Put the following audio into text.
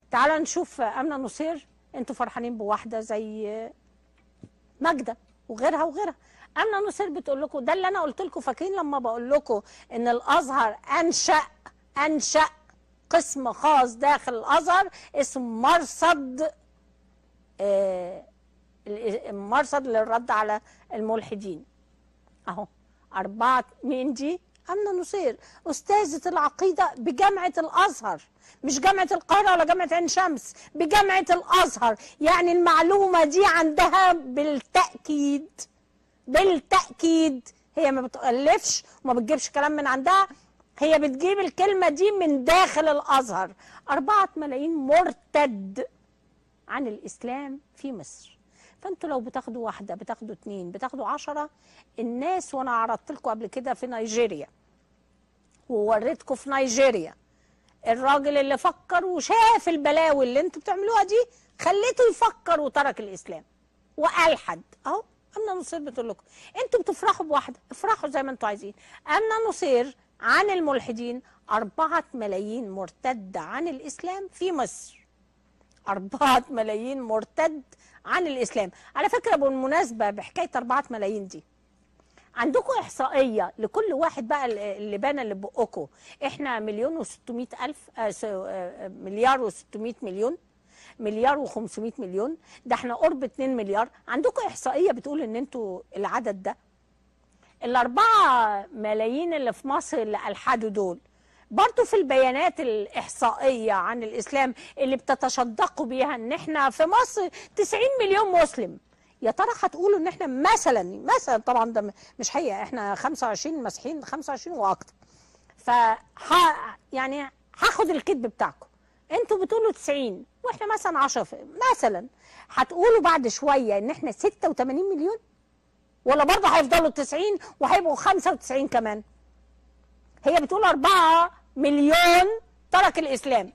تعال نشوف امنه نصير انتوا فرحانين بواحده زي ماجده وغيرها وغيرها امنه نصير بتقول لكم ده اللي انا قلت لكم فاكرين لما بقول لكم ان الازهر انشا انشا قسم خاص داخل الازهر اسمه مرصد آه مرصد للرد على الملحدين اهو أربعة مين دي؟ أمنة نصير أستاذة العقيدة بجامعة الأزهر مش جامعة القاهرة ولا جامعة عين شمس بجامعة الأزهر يعني المعلومة دي عندها بالتأكيد بالتأكيد هي ما بتألفش وما بتجيبش كلام من عندها هي بتجيب الكلمة دي من داخل الأزهر أربعة ملايين مرتد عن الإسلام في مصر فانتوا لو بتاخدوا واحده بتاخدوا اتنين بتاخدوا عشرة الناس وانا عرضت لكم قبل كده في نيجيريا ووريتكم في نيجيريا الراجل اللي فكر وشاف البلاوي اللي انتوا بتعملوها دي خليته يفكر وترك الاسلام والحد اهو امنه نصير بتقول لكم انتوا بتفرحوا بواحده افرحوا زي ما انتوا عايزين امنه نصير عن الملحدين أربعة ملايين مرتد عن الإسلام في مصر أربعة ملايين مرتد عن الإسلام على فكرة بالمناسبة بحكاية أربعة ملايين دي عندكم إحصائية لكل واحد بقى اللي بان اللي بقكم إحنا مليون وستمائة ألف آه آه مليار وستمائة مليون مليار وخمسمائة مليون ده احنا قرب 2 مليار عندكم إحصائية بتقول إن انتوا العدد ده الأربعة ملايين اللي في مصر اللي ألحدوا دول برضو في البيانات الإحصائية عن الإسلام اللي بتتشدقوا بيها إن إحنا في مصر 90 مليون مسلم يا ترى هتقولوا إن إحنا مثلا مثلا طبعا ده مش حقيقة إحنا 25 مسيحيين 25 وأكتر ف يعني هاخد الكذب بتاعكم انتوا بتقولوا 90 واحنا مثلا 10 مثلا هتقولوا بعد شويه ان احنا 86 مليون ولا برضه هيفضلوا 90 وهيبقوا 95 كمان هي بتقول 4 مليون ترك الاسلام